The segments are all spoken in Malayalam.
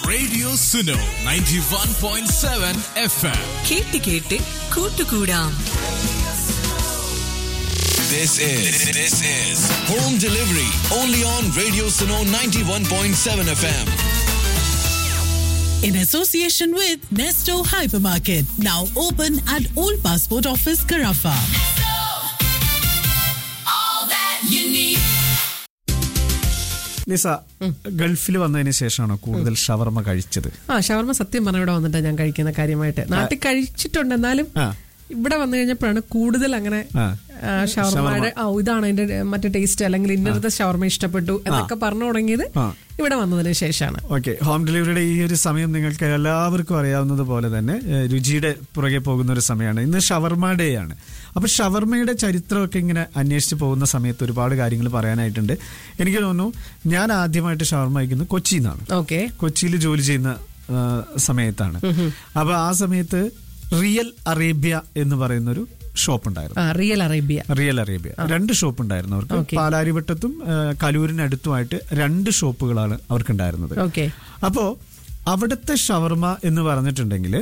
Radio Suno 91.7 FM. കേട്ട് കേട്ട് കൂട്ടുകൂടാം This is this is home delivery only on Radio Suno 91.7 FM. in association with Nesto Hypermarket, now open at Old Passport Office, Carafa. നിസ ഗൾഫിൽ വന്നതിന് ശേഷമാണോ കൂടുതൽ ഷവർമ കഴിച്ചത് ആ ഷവർമ സത്യം പറഞ്ഞ ഇവിടെ വന്നിട്ടാ ഞാൻ കഴിക്കുന്ന കാര്യമായിട്ട് നാട്ടിൽ കഴിച്ചിട്ടുണ്ട് എന്നാലും ആ. ഇവിടെ വന്നു കഴിഞ്ഞപ്പോഴാണ് കൂടുതൽ അങ്ങനെ ആ. ആ, ഷവർമയുടെ ആ ഇതാണ് അതിന്റെ മറ്റേ ടേസ്റ്റ് അല്ലെങ്കിൽ ഇന്നത്തെ ഷവർമ ഇഷ്ടപ്പെട്ടു എന്നൊക്കെ പറഞ്ഞു തുടങ്ങിയത് ആ. ഇവിടെ വന്നതിന് ശേഷമാണ് ഓക്കെ ഹോം ഡെലിവറിയുടെ ഈ ഒരു സമയം നിങ്ങൾക്ക് എല്ലാവർക്കും അറിയാവുന്നത് പോലെ തന്നെ ഏഹ്, രുചിയുടെ പുറകെ പോകുന്ന ഒരു സമയമാണ് ഇന്ന് ഷവർമ ഡേ ആണ് അപ്പൊ ഷവർമയുടെ ചരിത്രമൊക്കെ ഇങ്ങനെ അന്വേഷിച്ച് പോകുന്ന സമയത്ത് ഒരുപാട് കാര്യങ്ങൾ പറയാനായിട്ടുണ്ട് എനിക്ക് തോന്നുന്നു ഞാൻ ആദ്യമായിട്ട് ഷവർമ കഴിക്കുന്നത് കൊച്ചിയിൽ നിന്നാണ് ഓക്കെ കൊച്ചിയിൽ ജോലി ചെയ്യുന്ന ആ, സമയത്താണ് അപ്പൊ ആ സമയത്ത് റിയൽ അറേബ്യ എന്ന് പറയുന്ന ഒരു ഷോപ്പ് ഉണ്ടായിരുന്നു ആ റിയൽ അറേബ്യ റിയൽ അറേബ്യ രണ്ട് ഷോപ്പ് ഉണ്ടായിരുന്നു അവർക്ക് Okay. പാലാരിവട്ടത്തും ആ, കലൂരിനടുത്തുമായിട്ട് രണ്ട് ഷോപ്പുകളാണ് അവർക്ക് ഉണ്ടായിരുന്നത് ഓക്കെ അപ്പോ അവിടുത്തെ ഷവർമ എന്ന് പറഞ്ഞിട്ടുണ്ടെങ്കിൽ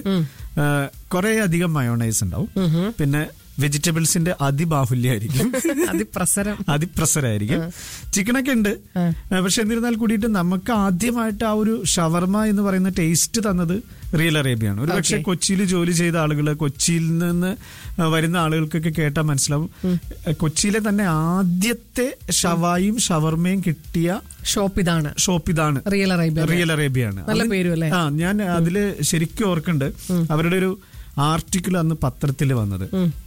കുറെ അധികം മയോണൈസ് ഉണ്ടാവും പിന്നെ വെജിറ്റബിൾസിന്റെ അതിബാഹുല്യമായിരിക്കും അതിപ്രസരം അതിപ്രസരായിരിക്കും ചിക്കനൊക്കെ ഉണ്ട് പക്ഷെ എന്നിരുന്നാൽ കൂടിയിട്ട് നമുക്ക് ആദ്യമായിട്ട് ആ ഒരു ഷവർമ എന്ന് പറയുന്ന ടേസ്റ്റ് തന്നത് റിയൽ അറേബ്യയാണ് ഒരു പക്ഷെ Okay. കൊച്ചിയിൽ ജോലി ചെയ്ത ആളുകൾ കൊച്ചിയിൽ നിന്ന് വരുന്ന ആളുകൾക്കൊക്കെ കേട്ടാൽ മനസ്സിലാവും കൊച്ചിയിലെ തന്നെ ആദ്യത്തെ ഷവായും ഷവർമയും കിട്ടിയ ഷോപ്പ് ഇതാണ് ഷോപ്പ് ഇതാണ് റിയൽ അറേബ്യ റിയൽ അറേബ്യയാണ് നല്ല അത് പേരും അല്ലേ? ആ ഞാൻ അതില് ശരിക്കും ഓർക്കുന്നുണ്ട് അവരുടെ ഒരു ആർട്ടിക്കിൾ അന്ന് പത്രത്തിൽ വന്നത്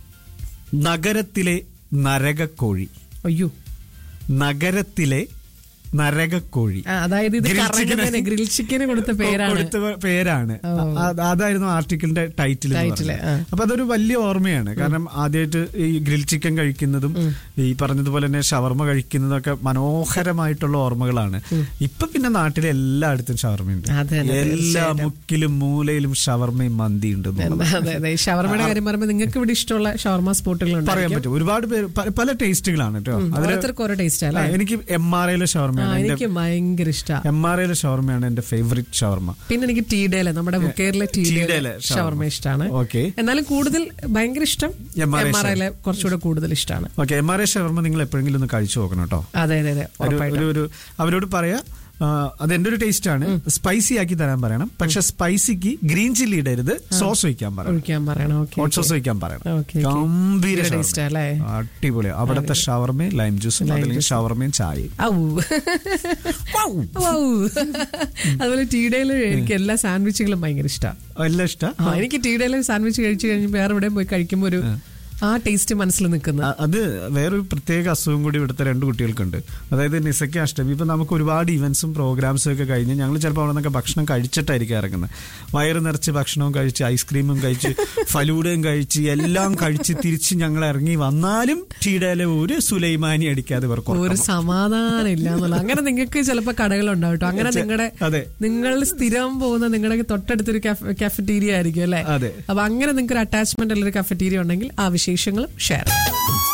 നഗരത്തിലെ നരകക്കോഴി അയ്യോ നഗരത്തിലെ നരകക്കോഴി ആ, അതായത് ഇത് Grill കറങ്ങുന്നതിന് chicken- ഗ്രിൽ ചിക്കന് കൊടുത്ത പേരാണ് കൊടുത്ത പേരാണ് ഓ. അ- അതായിരുന്നു ആർട്ടിക്കിളിന്റെ ടൈറ്റിൽ എന്ന് Title, പറഞ്ഞത്. ആ. അപ്പൊ അതൊരു വലിയ ഓർമ്മയാണ് കാരണം ആദ്യമായിട്ട് ഈ ഗ്രിൽ ചിക്കൻ കഴിക്കുന്നതും ഈ പറഞ്ഞതുപോലെ തന്നെ ഷവർമ കഴിക്കുന്നതൊക്കെ മനോഹരമായിട്ടുള്ള ഓർമ്മകളാണ് ഇപ്പൊ പിന്നെ നാട്ടിലെ എല്ലായിടത്തും ഷവർമയുണ്ട് അതെ, അതെ, എല്ലാ തീർച്ചയായിട്ടും. മുക്കിലും മൂലയിലും ഷവർമയും മന്തി ഉണ്ട് എന്താ, അതെ അതെ ഈ ഷവർമയുടെ കാര്യം പറയുമ്പോൾ നിങ്ങൾക്ക് ഇവിടെ ഇഷ്ടമുള്ള ഷവർമ സ്പോട്ടുകൾ പറയാൻ പറ്റും ഒരുപാട് പേര് പ- പല ടേസ്റ്റുകളാണ് കേട്ടോ അതില് ഓരോരുത്തർക്കും ഓരോ ടേസ്റ്റ് ആ, അല്ലേ എനിക്ക് എം ആർ ഐയിലെ ആ, ഷവർമയാണ് എന്റെ എനിക്ക് ഭയങ്കര ഇഷ്ടമാണ് എം ആർ ഐയിലെ ഷവർമയാണ് എന്റെ ഫേവറേറ്റ് ഷവർമ പിന്നെ എനിക്ക് ടീഡേലെ നമ്മുടെ ബുക്കേറിലെ ടീഡേലെ ടീഡേലെ ഷവർമ. ഷവർമ ഇഷ്ടമാണ് Okay. എന്നാലും കൂടുതൽ ഭയങ്കര ഇഷ്ടം M R I M R ഐയിലെ കുറച്ചുകൂടെ കൂടുതൽ ഇഷ്ടമാണ് okay M R I shawarma നിങ്ങൾ എപ്പോഴെങ്കിലും ഒന്ന് കഴിച്ചു നോക്കണം കേട്ടോ അതെ അതെ അതെ ഒരു- ഉറപ്പായിട്ടും ഒരു ഒരു അവരോട് പറയാ ആ, അത് എന്റെ ഒരു ടേസ്റ്റ് ആണ് സ്പൈസി ആക്കി തരാൻ പറയണം പക്ഷെ സ്പൈസിക്ക് ഗ്രീൻ ചില്ലി ഇടരുത് സോസ് ഒഴിക്കാൻ പറയണം ഒഴിക്കാൻ പറയണം ഓക്കെ ഹോട്ട് സോസ് ഒഴിക്കാൻ പറയണം Okay, okay. ഗംഭീര നല്ല ഷവർമ. taste ആ അല്ലേ? അടിപൊളി അവിടുത്തെ ഷവർമയും ലൈം ജ്യൂസും അല്ലെങ്കിൽ ഷവർമയും ചായയും ഔ ഔ. അതുപോലെ ടീഡേയില് എനിക്ക് എല്ലാ സാൻഡ്വിച്ചുകളും ഭയങ്കര ഇഷ്ടമാണ് എല്ലാം ഇഷ്ടം എനിക്ക് ടീഡേയിലെ സാൻഡ്വിച്ച് കഴിച്ചു കഴിഞ്ഞ് വേറെ എവിടെയും പോയി കഴിക്കുമ്പോൾ ഒരു ആ ടേസ്റ്റ് മനസ്സിൽ നിൽക്കുന്നത് അ- അത് വേറൊരു പ്രത്യേക അസുഖം കൂടി ഇവിടുത്തെ രണ്ട് കുട്ടികൾക്കുണ്ട് അതായത് നിസയ്ക്ക് അഷ്ടമി ഇപ്പൊ നമുക്ക് ഒരുപാട് ഇവന്റ്സും പ്രോഗ്രാംസും ഒക്കെ കഴിഞ്ഞ് ഞങ്ങൾ ചിലപ്പോൾ അവിടെ നിന്നൊക്കെ ഭക്ഷണം കഴിച്ചിട്ടായിരിക്കും ഇറങ്ങുന്നത് വയറ് നിറച്ച് ഭക്ഷണവും കഴിച്ച് ഐസ്ക്രീമും കഴിച്ച് ഫലൂഡയും കഴിച്ച് എല്ലാം കഴിച്ച് തിരിച്ച് ഞങ്ങൾ ഇറങ്ങി വന്നാലും ടീഡയിലെ ഒരു സുലൈമാനി അടിക്കാതെ ഇവർക്ക് ഒരു ഉറക്കം. സമാധാനം ഇല്ല എന്നുള്ള അങ്ങനെ നിങ്ങൾക്ക് ചിലപ്പോൾ കടകളുണ്ടാവും കേട്ടോ അങ്ങനെ നിങ്ങളുടെ അതെ. നിങ്ങൾ സ്ഥിരം പോകുന്ന നിങ്ങളുടെ തൊട്ടടുത്തൊരു കഫറ്റീരിയ ആയിരിക്കും അല്ലേ അതെ. അപ്പൊ അങ്ങനെ നിങ്ങൾക്ക് ഒരു അറ്റാച്ച്മെന്റ് ഉള്ള ഒരു കഫറ്റീരിയ ഉണ്ടെങ്കിൽ ആ വിശേഷങ്ങളും ഷെയർ